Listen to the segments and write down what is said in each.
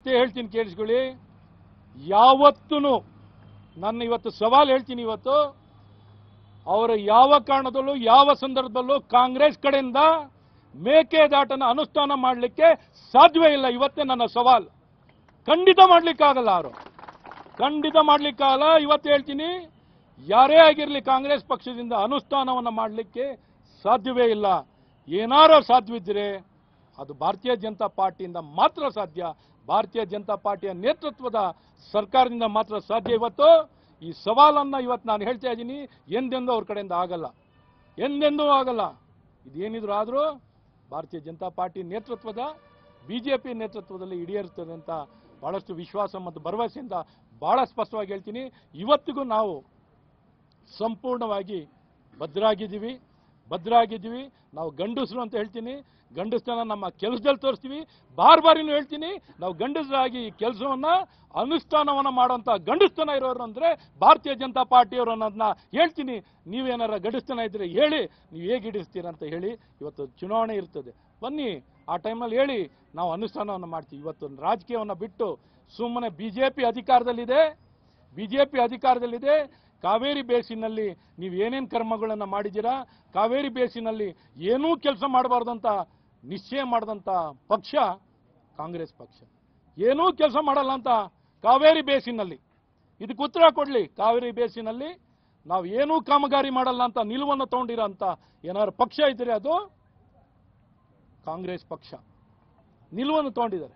ಮತ್ತೆ ಹೇಳ್ತೀನಿ ಕೇಳಿಸ್ಕೊಳ್ಳಿ ಯಾವತ್ತೂ ನನ್ನ ಇವತ್ತು ಸವಾಲು ಹೇಳ್ತೀನಿ ಇವತ್ತು ಅವರ ಯಾವ ಕಾರಣದಲ್ಲೂ ಯಾವ ಸಂದರ್ಭದಲ್ಲೂ ಕಾಂಗ್ರೆಸ್ ಕಡೆಯಿಂದ ಮೇಕೆದಾಟನ ಅನುಷ್ಠಾನ ಮಾಡಲಿಕ್ಕೆ ಸಾಧ್ಯವೇ ಇಲ್ಲ ಇವತ್ತೇ ನನ್ನ ಸವಾಲು ಖಂಡಿತ ಮಾಡ್ಲಿಕ್ಕಾಗಲ್ಲ ಅವರು ಖಂಡಿತ ಮಾಡ್ಲಿಕ್ಕಾಗಲ್ಲ ಇವತ್ತು ಹೇಳ್ತೀನಿ ಯಾರೇ ಆಗಿರಲಿ ಕಾಂಗ್ರೆಸ್ ಪಕ್ಷದಿಂದ ಅನುಷ್ಠಾನವನ್ನು ಮಾಡಲಿಕ್ಕೆ ಸಾಧ್ಯವೇ ಇಲ್ಲ ಏನಾರೋ ಸಾಧ್ಯವಿದ್ದರೆ ಅದು ಭಾರತೀಯ ಜನತಾ ಪಾರ್ಟಿಯಿಂದ ಮಾತ್ರ ಸಾಧ್ಯ ಭಾರತೀಯ ಜನತಾ ಪಾರ್ಟಿಯ ನೇತೃತ್ವದ ಸರ್ಕಾರದಿಂದ ಮಾತ್ರ ಸಾಧ್ಯ ಇವತ್ತು ಈ ಸವಾಲನ್ನ ಇವತ್ತು ನಾನು ಹೇಳ್ತಾ ಇದ್ದೀನಿ ಎಂದೆಂದೂ ಅವ್ರ ಕಡೆಯಿಂದ ಆಗಲ್ಲ ಎಂದೆಂದೂ ಆಗಲ್ಲ ಇದೇನಿದ್ರು ಆದರೂ ಭಾರತೀಯ ಜನತಾ ಪಾರ್ಟಿ ನೇತೃತ್ವದ ಬಿಜೆಪಿ ನೇತೃತ್ವದಲ್ಲಿ ಈಡೇರುತ್ತದೆ ಅಂತ ಬಹಳಷ್ಟು ವಿಶ್ವಾಸ ಮತ್ತು ಭರವಸೆಯಿಂದ ಬಹಳ ಸ್ಪಷ್ಟವಾಗಿ ಹೇಳ್ತೀನಿ ಇವತ್ತಿಗೂ ನಾವು ಸಂಪೂರ್ಣವಾಗಿ ಭದ್ರಾಗಿದ್ದೀವಿ ಭದ್ರಾಗಿದ್ದೀವಿ ನಾವು ಗಂಡಸರು ಅಂತ ಹೇಳ್ತೀನಿ ಗಂಡಸ್ತನ ನಮ್ಮ ಕೆಲಸದಲ್ಲಿ ತೋರಿಸ್ತೀವಿ ಬಾರ್ ಬಾರಿನೂ ಹೇಳ್ತೀನಿ ನಾವು ಗಂಡಸರಾಗಿ ಈ ಕೆಲಸವನ್ನ ಅನುಷ್ಠಾನವನ್ನ ಮಾಡುವಂತ ಗಂಡಸ್ತನ ಇರೋರು ಅಂದ್ರೆ ಭಾರತೀಯ ಜನತಾ ಪಾರ್ಟಿಯವರು ಅನ್ನೋದನ್ನ ಹೇಳ್ತೀನಿ ನೀವೇನಾರ ಗಂಡಸ್ತನ ಇದ್ರೆ ಹೇಳಿ ನೀವು ಹೇಗೆ ಹಿಡಿಸ್ತೀರ ಅಂತ ಹೇಳಿ ಇವತ್ತು ಚುನಾವಣೆ ಇರ್ತದೆ ಬನ್ನಿ ಆ ಟೈಮಲ್ಲಿ ಹೇಳಿ ನಾವು ಅನುಷ್ಠಾನವನ್ನು ಮಾಡ್ತೀವಿ ಇವತ್ತು ರಾಜಕೀಯವನ್ನು ಬಿಟ್ಟು ಸುಮ್ಮನೆ ಬಿಜೆಪಿ ಅಧಿಕಾರದಲ್ಲಿದೆ ಬಿಜೆಪಿ ಅಧಿಕಾರದಲ್ಲಿದೆ ಕಾವೇರಿ ಬೇಸಿನಲ್ಲಿ ನೀವು ಏನೇನು ಕರ್ಮಗಳನ್ನು ಮಾಡಿದ್ದೀರಾ ಕಾವೇರಿ ಬೇಸಿನಲ್ಲಿ ಏನೂ ಕೆಲಸ ಮಾಡಬಾರ್ದಂತ ನಿಶ್ಚಯ ಮಾಡಿದಂಥ ಪಕ್ಷ ಕಾಂಗ್ರೆಸ್ ಪಕ್ಷ ಏನೂ ಕೆಲಸ ಮಾಡಲ್ಲ ಅಂತ ಕಾವೇರಿ ಬೇಸಿನಲ್ಲಿ ಇದಕ್ಕೆ ಉತ್ತರ ಕೊಡಲಿ ಕಾವೇರಿ ಬೇಸಿನಲ್ಲಿ ನಾವು ಏನೂ ಕಾಮಗಾರಿ ಮಾಡಲ್ಲ ಅಂತ ನಿಲುವನ್ನು ತಗೊಂಡಿರೋ ಅಂತ ಏನಾದ್ರು ಪಕ್ಷ ಇದ್ರೆ ಅದು ಕಾಂಗ್ರೆಸ್ ಪಕ್ಷ ನಿಲುವನ್ನು ತಗೊಂಡಿದ್ದಾರೆ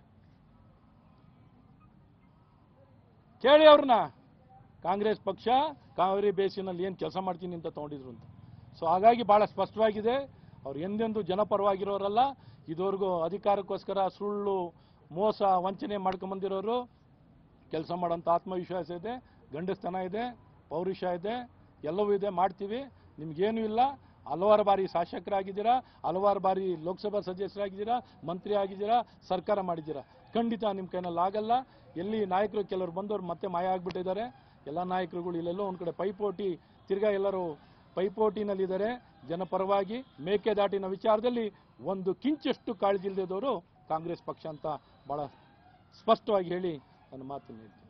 ಕೇಳಿ ಅವ್ರನ್ನ ಕಾಂಗ್ರೆಸ್ ಪಕ್ಷ ಕಾವೇರಿ ಬೇಸಿನಲ್ಲಿ ಏನು ಕೆಲಸ ಮಾಡ್ತೀನಿ ಅಂತ ತಗೊಂಡಿದ್ರು ಅಂತ ಸೊ ಹಾಗಾಗಿ ಬಹಳ ಸ್ಪಷ್ಟವಾಗಿದೆ ಅವ್ರು ಎಂದೆಂದೂ ಜನಪರವಾಗಿರೋರಲ್ಲ ಇದುವರೆಗೂ ಅಧಿಕಾರಕ್ಕೋಸ್ಕರ ಸುಳ್ಳು ಮೋಸ ವಂಚನೆ ಮಾಡ್ಕೊಂಬಂದಿರೋರು ಕೆಲಸ ಮಾಡೋಂಥ ಆತ್ಮವಿಶ್ವಾಸ ಇದೆ ಗಂಡಸ್ತನ ಇದೆ ಪೌರುಷ ಇದೆ ಎಲ್ಲವೂ ಇದೆ ಮಾಡ್ತೀವಿ ನಿಮ್ಗೇನೂ ಇಲ್ಲ ಹಲವಾರು ಬಾರಿ ಶಾಸಕರಾಗಿದ್ದೀರಾ ಹಲವಾರು ಬಾರಿ ಲೋಕಸಭಾ ಸದಸ್ಯರಾಗಿದ್ದೀರಾ ಮಂತ್ರಿ ಆಗಿದ್ದೀರಾ ಸರ್ಕಾರ ಮಾಡಿದ್ದೀರಾ ಖಂಡಿತ ನಿಮ್ಮ ಕೈನಲ್ಲಿ ಆಗಲ್ಲ ಎಲ್ಲಿ ನಾಯಕರು ಕೆಲವರು ಬಂದವರು ಮತ್ತೆ ಮಾಯ ಆಗ್ಬಿಟ್ಟಿದ್ದಾರೆ ಎಲ್ಲ ನಾಯಕರುಗಳು ಇಲ್ಲೆಲ್ಲೋ ಒಂದು ಕಡೆ ಪೈಪೋಟಿ ತಿರ್ಗಾ ಎಲ್ಲರೂ ಪೈಪೋಟಿನಲ್ಲಿದ್ದಾರೆ ಜನಪರವಾಗಿ ಮೇಕೆದಾಟಿನ ವಿಚಾರದಲ್ಲಿ ಒಂದು ಕಿಂಚಷ್ಟು ಕಾಳಜಿ ಇಲ್ಲದವರು ಕಾಂಗ್ರೆಸ್ ಪಕ್ಷ ಅಂತ ಬಹಳ ಸ್ಪಷ್ಟವಾಗಿ ಹೇಳಿ ನನ್ನ ಮಾತನ್ನು